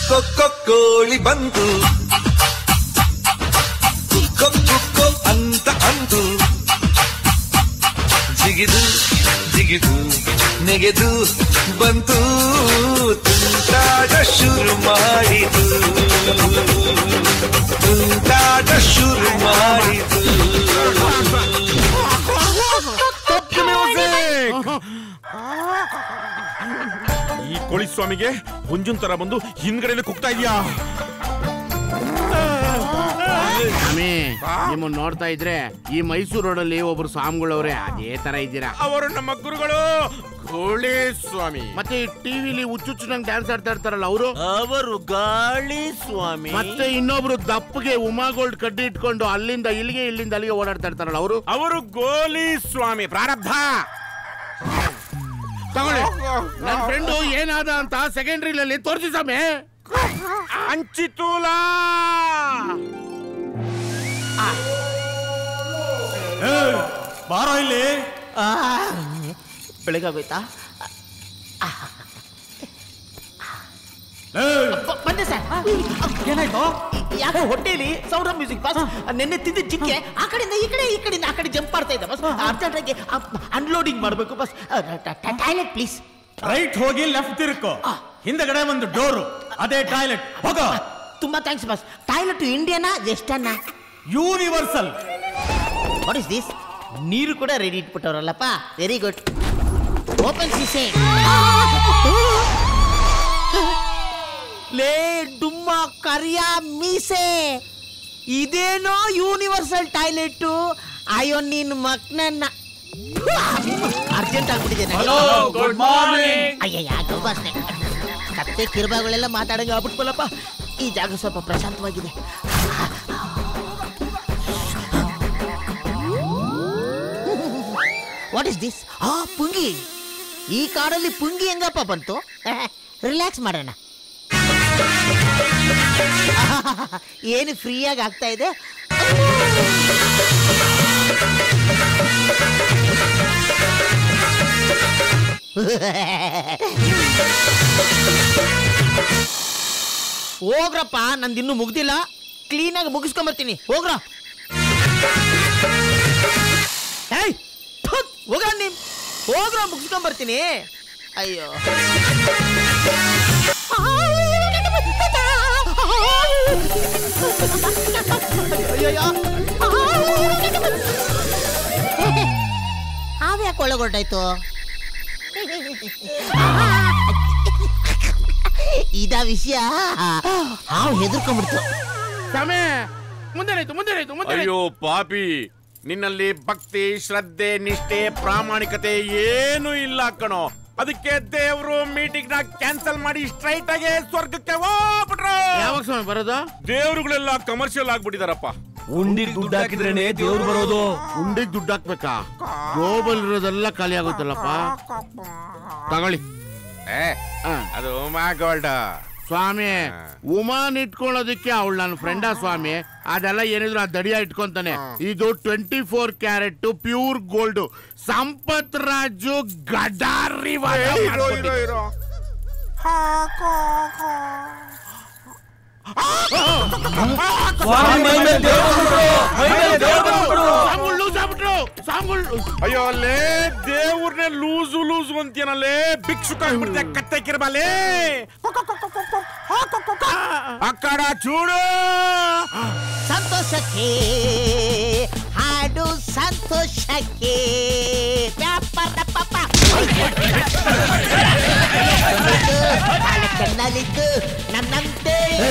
ಕೊಕ್ಕೊ ಕೋಳಿ ಬಂತು ಕುಕ್ಕೊ ಕುಕ್ಕೊ ಅಂತ ಅಂತು ಜಿಗಿದು ಜಿಗಿದು ನೆಗೆದು ಬಂತು ತುಂಟಾಟ ಶುರು ಮಾಡಿತು ತುಂಟಾಟ ಶುರು ಮಾಡಿತು ಈ ಕೋಳಿ ಸ್ವಾಮಿಗೆ ಹುಂಜುನ್ ತರ ಬಂದು ಹಿಂದ್ಗಡೆ ಕುಗ್ತಾ ಇದೆಯಾ ಸ್ವಾಮಿ ನಿಮ್ಮನ್ನ ನೋಡ್ತಾ ಇದ್ರೆ ಈ ಮೈಸೂರು ರೋಡಲ್ಲಿ ಒಬ್ರು ಸ್ವಾಮಿಗಳವ್ರೆ ಅದೇ ತರ ಇದ್ದೀರಾ ಅವರು ನಮ್ಮ ಗುರುಗಳು ಕೋಳಿ ಸ್ವಾಮಿ ಮತ್ತೆ ಟಿವಿಲಿ ಹುಚ್ಚುಚ್ಚುನಂಗ್ ಡ್ಯಾನ್ಸ್ ಆಡ್ತಾ ಇರ್ತಾರಲ್ಲ ಅವರು ಅವರು ಗಾಳಿ ಸ್ವಾಮಿ ಮತ್ತೆ ಇನ್ನೊಬ್ರು ದಪ್ಪಗೆ ಉಮಾ ಗೋಲ್ಡ್ ಕಡ್ಡಿ ಇಟ್ಕೊಂಡು ಅಲ್ಲಿಂದ ಇಲ್ಲಿಗೆ ಇಲ್ಲಿಂದ ಅಲ್ಲಿಗೆ ಓಡಾಡ್ತಾ ಇರ್ತಾರಲ್ಲ ಅವರು ಅವರು ಗೋಲಿ ಸ್ವಾಮಿ ಪ್ರಾರಬ್ಧ ತಗೊಳ್ಳಿ ನನ್ನ ಫ್ರೆಂಡು ಏನಾದ ಅಂತ ಸೆಕೆಂಡ್ರಿಲಲ್ಲಿ ತೋರಿಸಿ ಸ್ವಾಮಿ ಅಂಚಿತೂಲ ಬಾರೋ ಇಲ್ಲಿ ಬೆಳಗಾಗೋಯ್ತಾ ಬ- ಬಂದೆ ಸರ್ ಏನಾಯ್ತು ಯಾಕೆ ಹೊಟ್ಟೆಲಿ ಸೌಂಡ್ ಮ್ಯೂಸಿಕ್ ಬಸ್ ನೆನ್ನೆ ತಿಂದ ಜಿಕ್ಕೆ ಆ ಕಡೆಯಿಂದ ಈ ಕಡೆ ಈ ಕಡೆಯಿಂದ ಆ ಕಡೆ ಜಂಪ್ ಮಾಡ್ತಾ ಇದ್ದ ಬಸ್ ಅರ್ಜೆಂಟ್ ಆಗಿ ಅನ್ಲೋಡಿಂಗ್ ಮಾಡಬೇಕು ಬಸ್ ಟಾಯ್ಲೆಟ್ ಪ್ಲೀಸ್ ರೈಟ್ ಹೋಗಿ ಲೆಫ್ಟ್ ತಿರುಕೋ ಹಿಂದಗಡೆ ಒಂದು ಡೋರು ಅದೇ ಟಾಯ್ಲೆಟ್ ಹೋಗೋ ತುಂಬಾ ಥ್ಯಾಂಕ್ಸ್ ಬಸ್ ಟಾಯ್ಲೆಟ್ ಇಂಡಿಯಾನಾ ವೆಸ್ಟರ್ನಾ ಯೂನಿವರ್ಸಲ್ ವಾಟ್ ಇಸ್ ದಿಸ್ ನೀರು ಕೂಡ ರೆಡಿ ಇಟ್ಬಿಟ್ಟವ್ರಲ್ಲಪ್ಪ ವೆರಿ ಗುಡ್ ಓಪನ್ ಸೀಸೆ ಲೇ ಡುಮ್ಮ ಕರಿಯ ಮೀಸೆ ಇದೇನೋ ಯೂನಿವರ್ಸಲ್ ಟಾಯ್ಲೆಟ್ ಅಯ್ಯೋ ನಿನ್ ಮಕ್ನನ್ನ ಅರ್ಜೆಂಟ್ ಆಗ್ಬಿಟ್ಟಿದೆ ಗುಡ್ ಮಾರ್ನಿಂಗ್ ಅಯ್ಯಯ್ಯ ಗೌಬಾಸ್ನೆ ಕತ್ತೆ ಕಿರುಬಾಗಳೆಲ್ಲ ಮಾತಾಡಂಗೆ ಆಗ್ಬಿಟ್ಕೊಲ್ಲಪ್ಪ ಈ ಜಾಗ ಸ್ವಲ್ಪ ಪ್ರಶಾಂತವಾಗಿದೆ ವಾಟ್ ಇಸ್ ದಿಸ್ ಆ ಪುಂಗಿ ಈ ಕಾಡಲ್ಲಿ ಪುಂಗಿ ಹೆಂಗಪ್ಪ ಬಂತು ರಿಲ್ಯಾಕ್ಸ್ ಮಾಡೋಣ ಏನು ಫ್ರೀಯಾಗಿ ಆಗ್ತಾ ಇದೆ ಹೋಗ್ರಪ್ಪ ನಂದಿನ್ನೂ ಮುಗ್ದಿಲ್ಲ ಕ್ಲೀನಾಗಿ ಮುಗಿಸ್ಕೊಂಬರ್ತೀನಿ ಹೋಗ್ರ ಏಯ್ ಥುತ್, ಹೋಗ್ರ ನೀನ್ ಹೋಗ್ರ ಮುಗಿಸ್ಕೊಂಬರ್ತೀನಿ ಅಯ್ಯೋ ಅಯ್ಯಯ್ಯೋ. ಹಾವ್ಯಾಕೆ ಒಳಗೊಟ್ಟಾಯ್ತು ಇದ ವಿಷಯ ಹಾವು ಹೆದರ್ಕೊಂಡ್ಬಿಡ್ತು ಸ್ವಾಮಿ ಮುಂದೆನಾಯ್ತು ಮುಂದೆನಾಯ್ತು ಮುಂದೆ ಅಯ್ಯೋ ಪಾಪಿ ನಿನ್ನಲ್ಲಿ ಭಕ್ತಿ ಶ್ರದ್ಧೆ ನಿಷ್ಠೆ ಪ್ರಾಮಾಣಿಕತೆ ಏನೂ ಇಲ್ಲ ಕಣೋ ಅದಕ್ಕೆ ದೇವ್ರು ಮೀಟಿಂಗ್ ನ ಕ್ಯಾನ್ಸಲ್ ಮಾಡಿ ಸ್ಟ್ರೈಟ್ ಆಗಿ ಸ್ವರ್ಗಕ್ಕೆ ಹೋಗ್ಬಿಟ್ರು ಯಾವಾಗ ಸ್ವಾಮಿ ಬರೋದು ದೇವ್ರುಗಳೆಲ್ಲ ಕಮರ್ಷಿಯಲ್ ಆಗ್ಬಿಟ್ಟಿದಾರಪ್ಪ ಉಂಡಿಗೆ ದುಡ್ಡು ಹಾಕಿದ್ರೇನೆ ದೇವ್ರು ಬರೋದು ಉಂಡಿಗೆ ದುಡ್ಡು ಹಾಕ್ಬೇಕಾ ಗ್ಲೋಬಲ್ ಇರೋದೆಲ್ಲ ಖಾಲಿ ಆಗುತ್ತಲ್ಲಪ್ಪ ತಗೊಳ್ಳಿ ಏ, ಆ. ಅದು ಮಾ ಗೋಲ್ಡ್ ಸ್ವಾಮಿ ಉಮಾನ್ ಇಟ್ಕೊಳ್ಳೋದಕ್ಕೆ ಅವಳು ನನ್ನ ಫ್ರೆಂಡ ಸ್ವಾಮಿ ಅದೆಲ್ಲ ಏನಿದ್ರು ಆ ದಡಿಯ ಇಟ್ಕೊಂತಾನೆ ಇದು twenty four carat pure gold Sampath Raju ಗಡಾರಿ ಇರೋ ಇರೋ ಇರೋ ಅಯ್ಯೋ ಅಲ್ಲೇ ದೇವ್ರನ್ನೇ ಲೂಸು ಲೂಸು ಅಂತೀನಲ್ಲೇ ಭಿಕ್ಷುಕ ಆಗ್ಬಿಡ್ತೆ ಕತ್ತೆ ಕಿರ್ಬಾಲೆ ಅಕ್ಕಡ ಚೂಡು ಸಂತೋಷಕ್ಕೆ ಹಾಡು ಸಂತೋಷಕ್ಕೆ ವ್ಯಾಪಾರ ಪಾಪ ಕಣ್ಣಲ್ಲಿದ್ದು ನನ್ನಂತೆ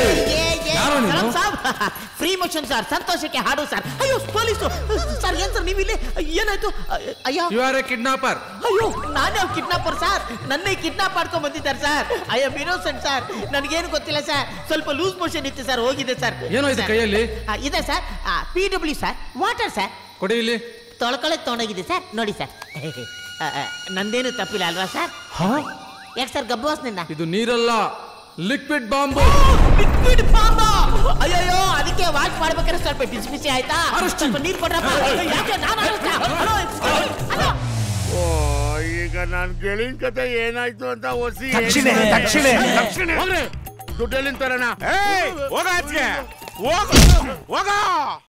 ಫ್ರೀ ಮೋಷನ್ ಸರ್ ಸಂತೋಷಕ್ಕೆ ಹಾಡು ಸರ್ ಅಯ್ಯೋ ಪೊಲೀಸು ಸರ್ ಏನ್ ಸರ್ ನೀವಿಲ್ಲಿ ಏನಾಯ್ತು ಅಯ್ಯೋ ಯು ಆರ್ ಎ ಕಿಡ್ನಾಪರ್ ಅಯ್ಯೋ ನಾನೇ ಕಿಡ್ನಾಪರ್ ಸರ್ ನನ್ನೇ ಕಿಡ್ನಾಪ್ ಮಾಡ್ಕೊಂಡ್ ಬಂದಿದ್ದಾರೆ sir I am innocent sir ನನಗೇನು ಗೊತ್ತಿಲ್ಲ ಸರ್ ಸ್ವಲ್ಪ ಲೂಸ್ ಮೋಷನ್ ಇತ್ತು ಸರ್ ಹೋಗಿದೆ ಸರ್ ಏನೋ ಇದೆ ಸರ್. ಕೈಯಲ್ಲಿ? ಆ, ಇದೆ sir P W sir water sir ಕೊಡಿ ಇಲ್ಲಿ ತೊಳ್ಕೊಳಕ್ ತೊಗೊಂಡೋಗಿದೆ ಸರ್ ನೋಡಿ ಸರ್ ಆ, ಆ, ನಂದೇನು ತಪ್ಪಿಲ್ಲ ಅಲ್ವಾ ಸರ್ ಯಾಕೆ ಸರ್ ಗಬ್ಬಾಸ್ ನಿನ್ನ ಇದು ನೀರಲ್ಲ ಲಿಕ್ವಿಡ್ ಬಾಂಬು ಲಿಕ್ವಿಡ್ ಬಾಂಬ ಅಯ್ಯಯ್ಯೋ ಅದಕ್ಕೆ ವಾಶ್ ಮಾಡ್ಬೇಕಾದ್ರೆ ಸ್ವಲ್ಪ ಬಿಸಿ ಬಿಸಿ ಆಯ್ತಾ ಸ್ವಲ್ಪ ನೀರು ಕೊಡ್ರಪ್ಪ ಯಾಕೆ ನಾನು ಅರಸ್ತೆ? Hello, hello. ಓ ಈಗ ನನ್ ಗೆಳಿನ ಕತೆ ಏನಾಯ್ತು ಅಂತ ಒಸಿ ದಕ್ಷಿಣೆ, ದಕ್ಷಿಣೆ, ದಕ್ಷಿಣೆ ಹೋಗ್ರಿ ದುಡ್ಡೆಲ್ಲಿಂದ ತರೋಣ ಏಯ್ ಹೋಗ ಆಚೆಗೆ ಹೋಗ ಹೋಗ